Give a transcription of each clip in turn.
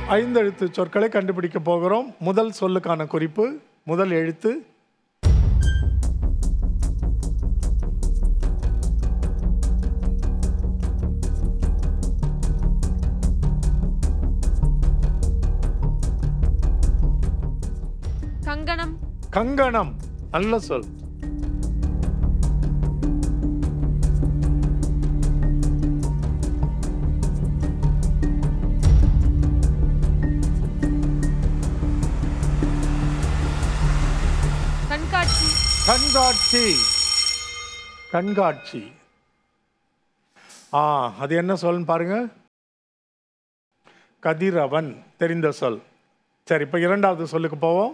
ஐந்தெழுத்து சொற்களை கண்டுபிடிக்க போகிறோம் முதல் சொல்லுக்கான குறிப்பு முதல் எழுத்து கங்கணம் கங்கணம் நல்ல சொல் கண்காட்சி கண்காட்சி கண்காட்சி ஆ அது என்ன சொல்லுன்னு பாருங்க கதிரவன் தெரிந்த சொல் சரி இப்போ இரண்டாவது சொல்லுக்கு போவோம்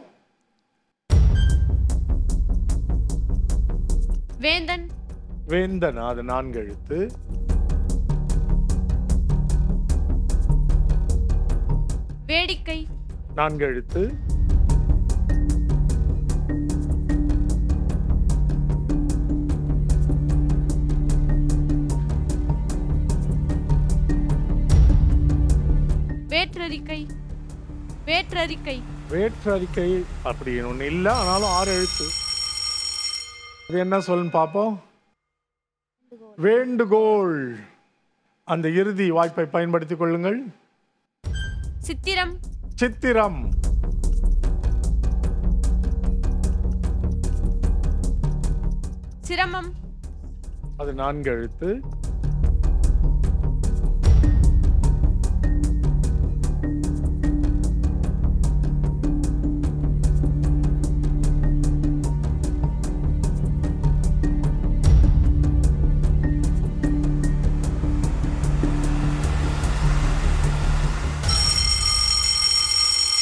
வேந்தன் வேந்தன் அது நான்கு எழுத்து வேடிக்கை நான்கு எழுத்து வேற்றறிக்கை வேற்றறிக்கை வேற்றறிக்கை அப்படி ஒன்று இல்லை ஆனாலும் ஆறு எழுத்து அது என்ன சொல்லுன்னு பார்ப்போம் வேண்டுகோள் அந்த இறுதி வாய்ப்பை பயன்படுத்திக் கொள்ளுங்கள் சித்திரம் சித்திரம் சிரமம் அது நான்கு எழுத்து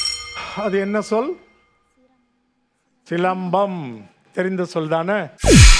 அது என்ன சொல் சிலம்பம் தெரிந்த சொல் தானே